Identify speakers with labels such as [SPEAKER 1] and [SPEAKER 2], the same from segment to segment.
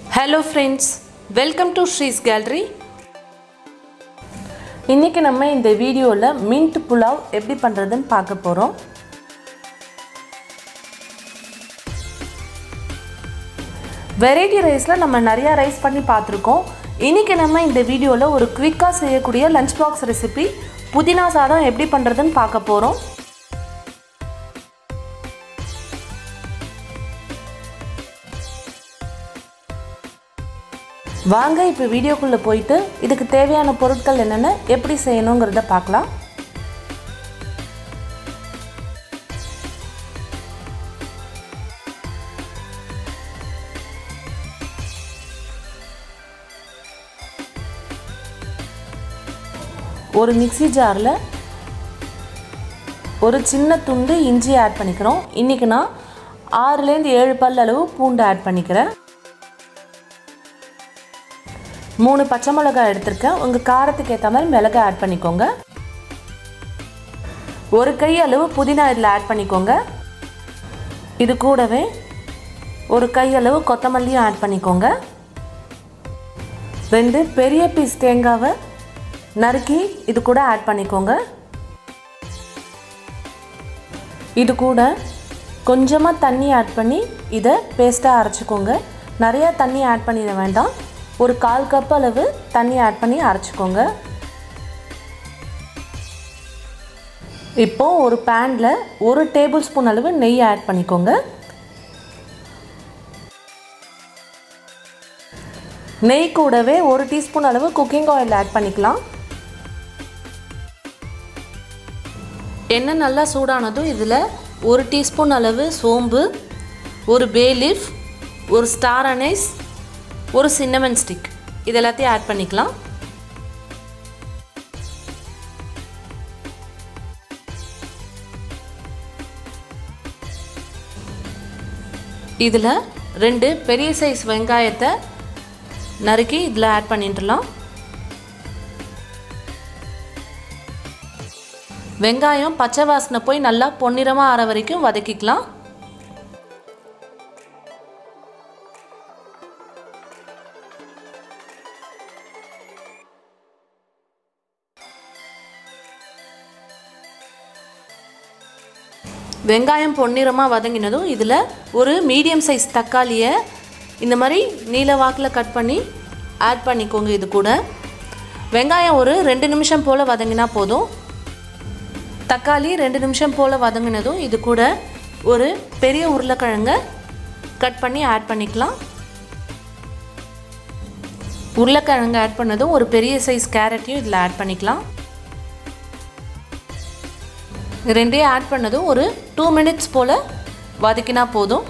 [SPEAKER 1] hello friends welcome to Sri's gallery இன்றைக்கி நம்ம இந்த வீடியோவில் மின்ட் புலாவ் எப்படி பண்ணுறதுன்னு பார்க்க போகிறோம் வெரைட்டி ரைஸில் நம்ம நிறையா ரைஸ் பண்ணி பார்த்துருக்கோம் இன்றைக்கி நம்ம இந்த வீடியோவில் ஒரு குவிக்காக செய்யக்கூடிய லஞ்ச் பாக்ஸ் ரெசிபி புதினா சாதம் எப்படி பண்ணுறதுன்னு பார்க்க போகிறோம் வாங்க இப்போ வீடியோக்குள்ளே போயிட்டு இதுக்கு தேவையான பொருட்கள் என்னென்ன எப்படி செய்யணுங்கிறத பார்க்கலாம் ஒரு மிக்சி ஜாரில் ஒரு சின்ன துண்டு இஞ்சி ஆட் பண்ணிக்கிறோம் இன்றைக்கி நான் ஆறுலேருந்து ஏழு பல் அளவு பூண்டு ஆட் பண்ணிக்கிறேன் மூணு பச்சை மிளகாய் எடுத்திருக்கேன் உங்கள் காரத்துக்கு ஏற்ற மாதிரி மிளகாய் ஆட் பண்ணிக்கோங்க ஒரு கை அளவு புதினா இதில் ஆட் பண்ணிக்கோங்க இது கூடவே ஒரு கை அளவு கொத்தமல்லியும் ஆட் பண்ணிக்கோங்க ரெண்டு பெரிய பீஸ் தேங்காவை நறுக்கி இது கூட ஆட் பண்ணிக்கோங்க இது கூட கொஞ்சமாக தண்ணி ஆட் பண்ணி இதை பேஸ்ட்டாக அரைச்சிக்கோங்க நிறையா தண்ணி ஆட் பண்ணிட வேண்டாம் ஒரு கால் கப் அளவு தண்ணி ஆட் பண்ணி அரைச்சிக்கோங்க இப்போது ஒரு பேனில் ஒரு டேபிள் ஸ்பூன் அளவு நெய் ஆட் பண்ணிக்கோங்க நெய் கூடவே ஒரு டீஸ்பூன் அளவு குக்கிங் ஆயில் ஆட் பண்ணிக்கலாம் எண்ணெய் நல்லா சூடானதும் இதில் ஒரு டீஸ்பூன் அளவு சோம்பு ஒரு பே லீஃப் ஒரு ஸ்டார் அனைஸ் ஒரு சின்னமன் ஸ்டிக் இது எல்லாத்தையும் ஆட் பண்ணிக்கலாம் இதில் ரெண்டு பெரிய சைஸ் வெங்காயத்தை நறுக்கி இதில் ஆட் பண்ணிட்டுலாம் வெங்காயம் பச்சை வாசனை போய் நல்லா பொன்னிறமாக ஆற வரைக்கும் வதக்கிக்கலாம் வெங்காயம் பொன்னிறமாக வதங்கினதும் இதில் ஒரு மீடியம் சைஸ் தக்காளியை இந்த மாதிரி நீல வாக்கில் கட் பண்ணி ஆட் பண்ணிக்கோங்க இது கூட வெங்காயம் ஒரு ரெண்டு நிமிஷம் போல் வதங்கினா போதும் தக்காளி ரெண்டு நிமிஷம் போல் வதங்கினதும் இது கூட ஒரு பெரிய உருளைக்கிழங்க கட் பண்ணி ஆட் பண்ணிக்கலாம் உருளைக்கிழங்கு ஆட் பண்ணதும் ஒரு பெரிய சைஸ் கேரட்டையும் இதில் ஆட் பண்ணிக்கலாம் ரெண்டையும் ஆட் பண்ணதும் ஒரு டூ மினிட்ஸ் போல் வதக்கினா போதும்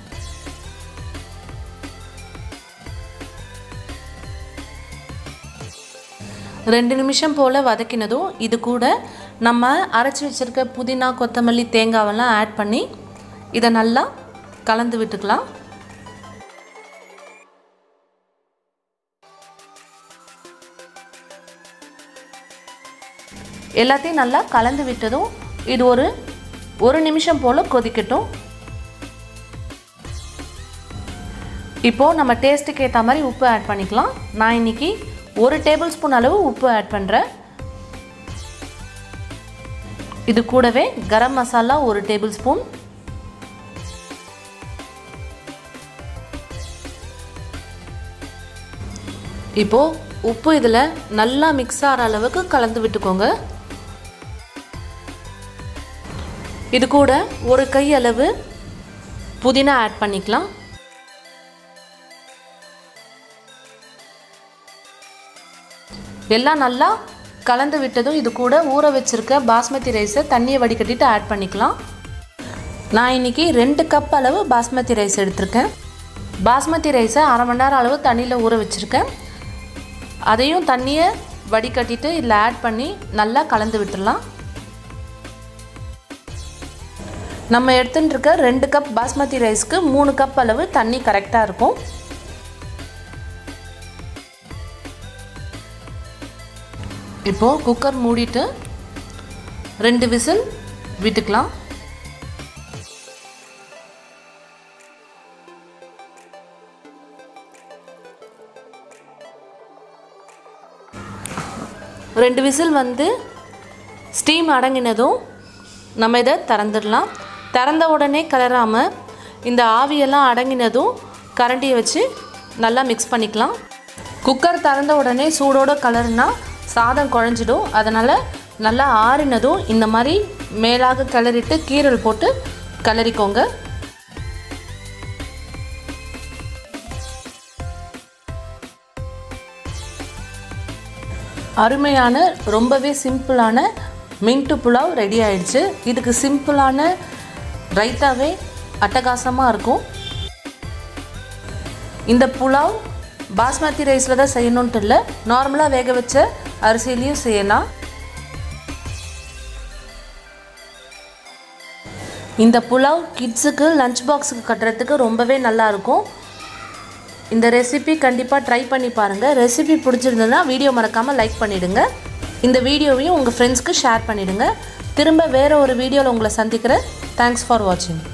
[SPEAKER 1] ரெண்டு நிமிஷம் போல் வதக்கினதும் இது கூட நம்ம அரைச்சி வச்சுருக்க புதினா கொத்தமல்லி தேங்காவெல்லாம் ஆட் பண்ணி இதை நல்லா கலந்து விட்டுக்கலாம் எல்லாத்தையும் நல்லா கலந்து விட்டதும் இது ஒரு ஒரு நிமிஷம் போல் கொதிக்கட்டும் இப்போது நம்ம டேஸ்ட்டுக்கு ஏற்ற மாதிரி உப்பு ஆட் பண்ணிக்கலாம் நான் இன்றைக்கி ஒரு டேபிள் ஸ்பூன் அளவு உப்பு ஆட் பண்ணுறேன் இது கூடவே கரம் மசாலா ஒரு டேபிள் ஸ்பூன் இப்போது உப்பு இதில் நல்லா மிக்ஸ் ஆகிற அளவுக்கு கலந்து விட்டுக்கோங்க இது கூட ஒரு கை அளவு புதினா ஆட் பண்ணிக்கலாம் எல்லாம் நல்லா கலந்து விட்டதும் இது கூட ஊற வச்சுருக்க பாஸ்மதி ரைஸை தண்ணியை வடிகட்டிட்டு ஆட் பண்ணிக்கலாம் நான் இன்றைக்கி ரெண்டு கப் அளவு பாஸ்மதி ரைஸ் எடுத்திருக்கேன் பாஸ்மதி ரைஸை அரை மணி நேரம் அளவு தண்ணியில் ஊற வச்சுருக்கேன் அதையும் தண்ணியை வடிகட்டிட்டு இதில் ஆட் பண்ணி நல்லா கலந்து விட்டுடலாம் நம்ம எடுத்துகிட்டு இருக்க ரெண்டு கப் பாஸ்மதி ரைஸ்க்கு மூணு கப் அளவு தண்ணி கரெக்டாக இருக்கும் இப்போது குக்கர் மூடிட்டு ரெண்டு விசில் விட்டுக்கலாம் ரெண்டு விசில் வந்து ஸ்டீம் அடங்கினதும் நம்ம இதை திறந்துடலாம் திறந்த உடனே கிளறாமல் இந்த ஆவியெல்லாம் அடங்கினதும் கரண்டியை வச்சு நல்லா மிக்ஸ் பண்ணிக்கலாம் குக்கர் திறந்த உடனே சூடோட கலர்னா சாதம் குழஞ்சிடும் அதனால் நல்லா ஆறினதும் இந்த மாதிரி மேலாக கிளறிட்டு கீரல் போட்டு கிளறிக்கோங்க அருமையான ரொம்பவே சிம்பிளான மின்ட்டு புலாவ் ரெடி ஆயிடுச்சு இதுக்கு சிம்பிளான ரைத்தாவே அட்டகாசமாக இருக்கும் இந்த புலாவ் பாஸ்மதி ரைஸில் தான் செய்யணுன்ட்டு இல்லை நார்மலாக வேக வச்ச அரிசியிலையும் செய்யலாம் இந்த புலாவ் கிட்ஸுக்கு லஞ்ச் பாக்ஸுக்கு கட்டுறதுக்கு ரொம்பவே நல்லா இருக்கும் இந்த ரெசிபி கண்டிப்பாக ட்ரை பண்ணி பாருங்கள் ரெசிபி பிடிச்சிருந்ததுன்னா வீடியோ மறக்காமல் லைக் பண்ணிவிடுங்க இந்த வீடியோவையும் உங்கள் ஃப்ரெண்ட்ஸ்க்கு ஷேர் பண்ணிவிடுங்க திரும்ப வேறு ஒரு வீடியோவில் உங்களை சந்திக்கிறேன் தேங்க்ஸ் ஃபார் வாட்சிங்